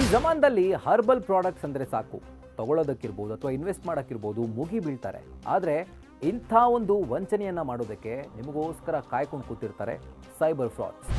ಜಮಾನದಲ್ಲಿ herbal products ಅಂದರೆ ಸಾಕು ತಗೊಳ್ಳೋದಕ್ಕಿರ್ಬೋದು ಅಥವಾ ಇನ್ವೆಸ್ಟ್ ಮಾಡೋಕ್ಕಿರ್ಬೋದು ಮುಗಿ ಬೀಳ್ತಾರೆ ಆದರೆ ಇಂಥ ಒಂದು ವಂಚನೆಯನ್ನು ಮಾಡೋದಕ್ಕೆ ನಿಮಗೋಸ್ಕರ ಕಾಯ್ಕೊಂಡು ಕೂತಿರ್ತಾರೆ ಸೈಬರ್ ಫ್ರಾಡ್ಸ್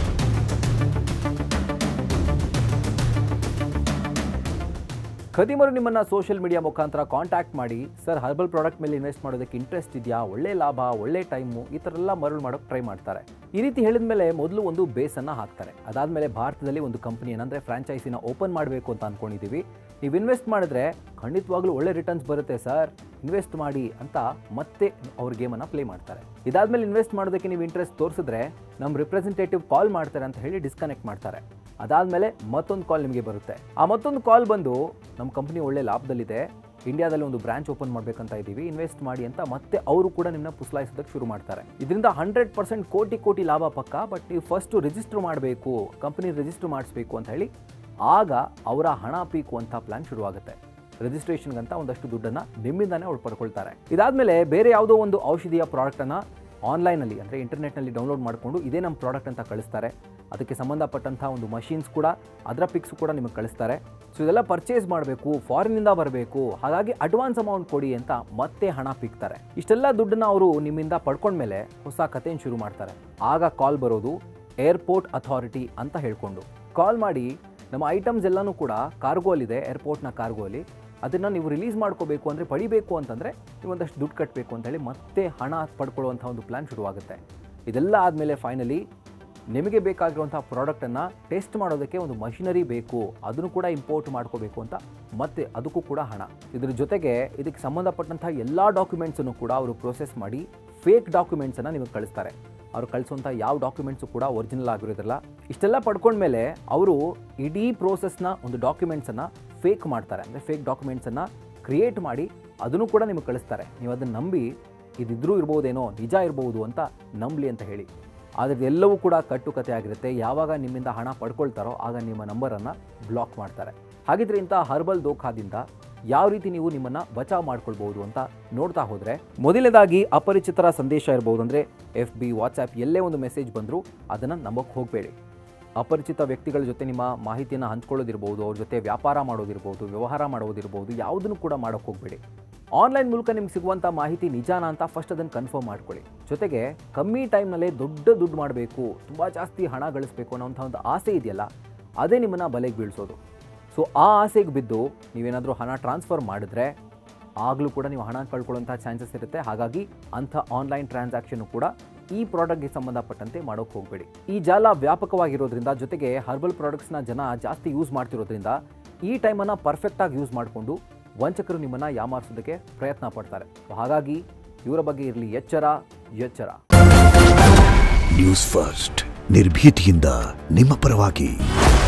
ಖದೀಮರು ನಿಮ್ಮನ್ನ ಸೋಷಿಯಲ್ ಮೀಡಿಯಾ ಮುಖಾಂತರ ಕಾಂಟ್ಯಾಕ್ಟ್ ಮಾಡಿ ಸರ್ ಹರ್ಬಲ್ ಪ್ರಾಡಕ್ಟ್ ಮೇಲೆ ಇನ್ವೆಸ್ಟ್ ಮಾಡೋದಕ್ಕೆ ಇಂಟ್ರೆಸ್ಟ್ ಇದೆಯಾ ಒಳ್ಳೆ ಲಾಭ ಒಳ್ಳೆ ಟೈಮು ಈ ಥರ ಎಲ್ಲ ಮರಳು ಮಾಡೋಕೆ ಟ್ರೈ ಮಾಡ್ತಾರೆ ಈ ರೀತಿ ಹೇಳಿದ ಮೇಲೆ ಮೊದಲು ಒಂದು ಬೇಸನ್ನು ಹಾಕ್ತಾರೆ ಅದಾದಮೇಲೆ ಭಾರತದಲ್ಲಿ ಒಂದು ಕಂಪನಿ ಏನಂದರೆ ಫ್ರಾಂಚೈಸಿನ ಓಪನ್ ಮಾಡಬೇಕು ಅಂತ ಅಂದ್ಕೊಂಡಿದ್ದೀವಿ ನೀವು ಇನ್ವೆಸ್ಟ್ ಮಾಡಿದ್ರೆ ಖಂಡಿತವಾಗ್ಲೂ ಒಳ್ಳೆ ರಿಟರ್ನ್ಸ್ ಬರುತ್ತೆ ಸರ್ ಇನ್ವೆಸ್ಟ್ ಮಾಡಿ ಅಂತ ಮತ್ತೆ ಅವ್ರ ಗೇಮನ್ನು ಪ್ಲೇ ಮಾಡ್ತಾರೆ ಇದಾದ್ಮೇಲೆ ಇನ್ವೆಸ್ಟ್ ಮಾಡೋದಕ್ಕೆ ನೀವು ಇಂಟ್ರೆಸ್ಟ್ ತೋರಿಸಿದ್ರೆ ನಮ್ಮ ರಿಪ್ರೆಸೆಂಟೇಟಿವ್ ಕಾಲ್ ಮಾಡ್ತಾರೆ ಅಂತ ಹೇಳಿ ಡಿಸ್ಕನೆಕ್ಟ್ ಮಾಡ್ತಾರೆ ಅದಾದಮೇಲೆ ಮತ್ತೊಂದು ಕಾಲ್ ನಿಮಗೆ ಬರುತ್ತೆ ಆ ಮತ್ತೊಂದು ಕಾಲ್ ಬಂದು ನಮ್ಮ ಕಂಪನಿ ಒಳ್ಳೆ ಲಾಭದಲ್ಲಿದೆ ಇಂಡಿಯಾದಲ್ಲಿ ಒಂದು ಬ್ರಾಂಚ್ ಓಪನ್ ಮಾಡಬೇಕಂತ ಇದ್ದೀವಿ ಇನ್ವೆಸ್ಟ್ ಮಾಡಿ ಅಂತ ಮತ್ತೆ ಅವರು ಕೂಡ ನಿಮ್ಮನ್ನ ಪುಸ್ಲಾಯಿಸೋದಕ್ಕೆ ಶುರು ಮಾಡ್ತಾರೆ ಇದರಿಂದ ಹಂಡ್ರೆಡ್ ಪರ್ಸೆಂಟ್ ಕೋಟಿ ಕೋಟಿ ಲಾಭ ಪಕ್ಕ ಬಟ್ ನೀವು ಫಸ್ಟ್ ರಿಜಿಸ್ಟರ್ ಮಾಡಬೇಕು ಕಂಪನಿ ರಿಜಿಸ್ಟರ್ ಮಾಡಿಸ್ಬೇಕು ಅಂತ ಹೇಳಿ ಆಗ ಅವರ ಹಣ ಪೀಕು ಅಂತ ಪ್ಲಾನ್ ಶುರುವಾಗುತ್ತೆ ರಿಜಿಸ್ಟ್ರೇಷನ್ಗಂತ ಒಂದಷ್ಟು ದುಡ್ಡನ್ನು ನಿಮ್ಮಿಂದಾನೇ ಅವ್ರು ಪಡ್ಕೊಳ್ತಾರೆ ಇದಾದಮೇಲೆ ಬೇರೆ ಯಾವುದೋ ಒಂದು ಔಷಧಿಯ ಪ್ರಾಡಕ್ಟನ್ನು ಆನ್ಲೈನಲ್ಲಿ ಅಂದರೆ ಇಂಟರ್ನೆಟ್ನಲ್ಲಿ ಡೌನ್ಲೋಡ್ ಮಾಡಿಕೊಂಡು ಇದೇ ನಮ್ಮ ಪ್ರಾಡಕ್ಟ್ ಅಂತ ಕಳಿಸ್ತಾರೆ ಅದಕ್ಕೆ ಸಂಬಂಧಪಟ್ಟಂಥ ಒಂದು ಮಷೀನ್ಸ್ ಕೂಡ ಅದರ ಪಿಕ್ಸ್ ಕೂಡ ನಿಮಗೆ ಕಳಿಸ್ತಾರೆ ಸೊ ಇದೆಲ್ಲ ಪರ್ಚೇಸ್ ಮಾಡಬೇಕು ಫಾರಿನಿಂದ ಬರಬೇಕು ಹಾಗಾಗಿ ಅಡ್ವಾನ್ಸ್ ಅಮೌಂಟ್ ಕೊಡಿ ಅಂತ ಮತ್ತೆ ಹಣ ಪೀಕ್ತಾರೆ ಇಷ್ಟೆಲ್ಲ ದುಡ್ಡನ್ನ ಅವರು ನಿಮ್ಮಿಂದ ಪಡ್ಕೊಂಡ್ಮೇಲೆ ಹೊಸ ಕಥೆಯನ್ನು ಶುರು ಮಾಡ್ತಾರೆ ಆಗ ಕಾಲ್ ಬರೋದು ಏರ್ಪೋರ್ಟ್ ಅಥಾರಿಟಿ ಅಂತ ಹೇಳ್ಕೊಂಡು ಕಾಲ್ ಮಾಡಿ ನಮ್ಮ ಐಟಮ್ಸ್ ಎಲ್ಲನೂ ಕೂಡ ಕಾರ್ಗೋ ಅಲ್ಲಿದೆ ಏರ್ಪೋರ್ಟ್ನ ಕಾರ್ಗೋ ಅಲ್ಲಿ ಅದನ್ನು ನೀವು ರಿಲೀಸ್ ಮಾಡ್ಕೋಬೇಕು ಅಂದರೆ ಪಡಿಬೇಕು ಅಂತಂದರೆ ನೀವು ಒಂದಷ್ಟು ದುಡ್ಡು ಕಟ್ಟಬೇಕು ಅಂತೇಳಿ ಮತ್ತೆ ಹಣ ಪಡ್ಕೊಳ್ಳುವಂಥ ಒಂದು ಪ್ಲ್ಯಾನ್ ಶುರುವಾಗುತ್ತೆ ಇದೆಲ್ಲ ಆದಮೇಲೆ ಫೈನಲಿ ನಿಮಗೆ ಬೇಕಾಗಿರುವಂಥ ಪ್ರಾಡಕ್ಟನ್ನು ಟೆಸ್ಟ್ ಮಾಡೋದಕ್ಕೆ ಒಂದು ಮಷಿನರಿ ಬೇಕು ಅದನ್ನು ಕೂಡ ಇಂಪೋರ್ಟ್ ಮಾಡ್ಕೋಬೇಕು ಅಂತ ಮತ್ತೆ ಅದಕ್ಕೂ ಕೂಡ ಹಣ ಇದ್ರ ಜೊತೆಗೆ ಇದಕ್ಕೆ ಸಂಬಂಧಪಟ್ಟಂಥ ಎಲ್ಲ ಡಾಕ್ಯುಮೆಂಟ್ಸನ್ನು ಕೂಡ ಅವರು ಪ್ರೋಸೆಸ್ ಮಾಡಿ ಫೇಕ್ ಡಾಕ್ಯುಮೆಂಟ್ಸನ್ನು ನಿಮಗೆ ಕಳಿಸ್ತಾರೆ ಅವ್ರು ಕಳಿಸುವಂಥ ಯಾವ ಡಾಕ್ಯುಮೆಂಟ್ಸು ಕೂಡ ಒರಿಜಿನಲ್ ಆಗಿರೋದಿಲ್ಲ ಇಷ್ಟೆಲ್ಲ ಪಡ್ಕೊಂಡ್ಮೇಲೆ ಅವರು ಇಡೀ ಪ್ರೋಸೆಸ್ನ ಒಂದು ಡಾಕ್ಯುಮೆಂಟ್ಸನ್ನು ಫೇಕ್ ಮಾಡ್ತಾರೆ ಅಂದರೆ ಫೇಕ್ ಡಾಕ್ಯುಮೆಂಟ್ಸನ್ನು ಕ್ರಿಯೇಟ್ ಮಾಡಿ ಅದನ್ನು ಕೂಡ ನಿಮಗೆ ಕಳಿಸ್ತಾರೆ ನೀವು ಅದನ್ನು ನಂಬಿ ಇದಿದ್ರೂ ಇರ್ಬೋದೇನೋ ನಿಜ ಇರ್ಬೋದು ಅಂತ ನಂಬಲಿ ಅಂತ ಹೇಳಿ ಆದರೆ ಎಲ್ಲವೂ ಕೂಡ ಕಟ್ಟುಕತೆ ಆಗಿರುತ್ತೆ ಯಾವಾಗ ನಿಮ್ಮಿಂದ ಹಣ ಪಡ್ಕೊಳ್ತಾರೋ ಆಗ ನಿಮ್ಮ ನಂಬರನ್ನು ಬ್ಲಾಕ್ ಮಾಡ್ತಾರೆ ಹಾಗಿದ್ರೆ ಇಂಥ ಹರ್ಬಲ್ ದೋಖಾದಿಂದ ಯಾವ ರೀತಿ ನೀವು ನಿಮ್ಮನ್ನು ಬಚಾವ್ ಮಾಡ್ಕೊಳ್ಬೋದು ಅಂತ ನೋಡ್ತಾ ಹೋದರೆ ಮೊದಲನೇದಾಗಿ ಅಪರಿಚಿತರ ಸಂದೇಶ ಇರ್ಬೋದು ಅಂದರೆ ಎಫ್ ಬಿ ವಾಟ್ಸ್ಆ್ಯಪ್ ಎಲ್ಲೇ ಒಂದು ಮೆಸೇಜ್ ಬಂದರೂ ಅದನ್ನು ನಂಬಕ್ಕೆ ಹೋಗಬೇಡಿ ಅಪರಿಚಿತ ವ್ಯಕ್ತಿಗಳ ಜೊತೆ ನಿಮ್ಮ ಮಾಹಿತಿಯನ್ನು ಹಂಚ್ಕೊಳ್ಳೋದಿರ್ಬೋದು ಅವ್ರ ಜೊತೆ ವ್ಯಾಪಾರ ಮಾಡೋದಿರ್ಬೋದು ವ್ಯವಹಾರ ಮಾಡೋದಿರ್ಬೋದು ಯಾವುದನ್ನು ಕೂಡ ಮಾಡೋಕ್ಕೆ ಹೋಗಬೇಡಿ ಆನ್ಲೈನ್ ಮೂಲಕ ನಿಮ್ಗೆ ಸಿಗುವಂಥ ಮಾಹಿತಿ ನಿಜಾನ ಅಂತ ಫಸ್ಟ್ ಅದನ್ನು ಕನ್ಫರ್ಮ್ ಮಾಡ್ಕೊಳ್ಳಿ ಜೊತೆಗೆ ಕಮ್ಮಿ ಟೈಮ್ನಲ್ಲೇ ದೊಡ್ಡ ದುಡ್ಡು ಮಾಡಬೇಕು ತುಂಬ ಜಾಸ್ತಿ ಹಣ ಗಳಿಸಬೇಕು ಅನ್ನೋಂಥ ಒಂದು ಆಸೆ ಇದೆಯಲ್ಲ ಅದೇ ನಿಮ್ಮನ್ನು ಬಲೆಗೆ ಬೀಳಿಸೋದು ಸೊ ಆ ಆಸೆಗೆ ಬಿದ್ದು ನೀವೇನಾದರೂ ಹಣ ಟ್ರಾನ್ಸ್ಫರ್ ಮಾಡಿದ್ರೆ ಆಗಲೂ ಕೂಡ ನೀವು ಹಣ ಕಳ್ಕೊಳ್ಳೋಂಥ ಚಾನ್ಸಸ್ ಇರುತ್ತೆ ಹಾಗಾಗಿ ಅಂಥ ಆನ್ಲೈನ್ ಟ್ರಾನ್ಸಾಕ್ಷನ್ ಕೂಡ ಈ ಪ್ರಾಡಕ್ಟ್ಗೆ ಸಂಬಂಧಪಟ್ಟಂತೆ ಮಾಡೋಕ್ಕೆ ಹೋಗಬೇಡಿ ಈ ಜಾಲ ವ್ಯಾಪಕವಾಗಿರೋದ್ರಿಂದ ಜೊತೆಗೆ ಹರ್ಬಲ್ ಪ್ರಾಡಕ್ಟ್ಸ್ನ ಜನ ಜಾಸ್ತಿ ಯೂಸ್ ಮಾಡ್ತಿರೋದ್ರಿಂದ ಈ ಟೈಮನ್ನು ಪರ್ಫೆಕ್ಟಾಗಿ ಯೂಸ್ ಮಾಡಿಕೊಂಡು ವಂಚಕರು ನಿಮ್ಮನ್ನು ಯಾಮಾರಿಸೋದಕ್ಕೆ ಪ್ರಯತ್ನ ಪಡ್ತಾರೆ So ಹಾಗಾಗಿ ಇವರ ಬಗ್ಗೆ ಇರಲಿ ಎಚ್ಚರ ಎಚ್ಚರ ನ್ಯೂಸ್ ಫಸ್ಟ್ ನಿರ್ಭೀತಿಯಿಂದ ನಿಮ್ಮ ಪರವಾಗಿ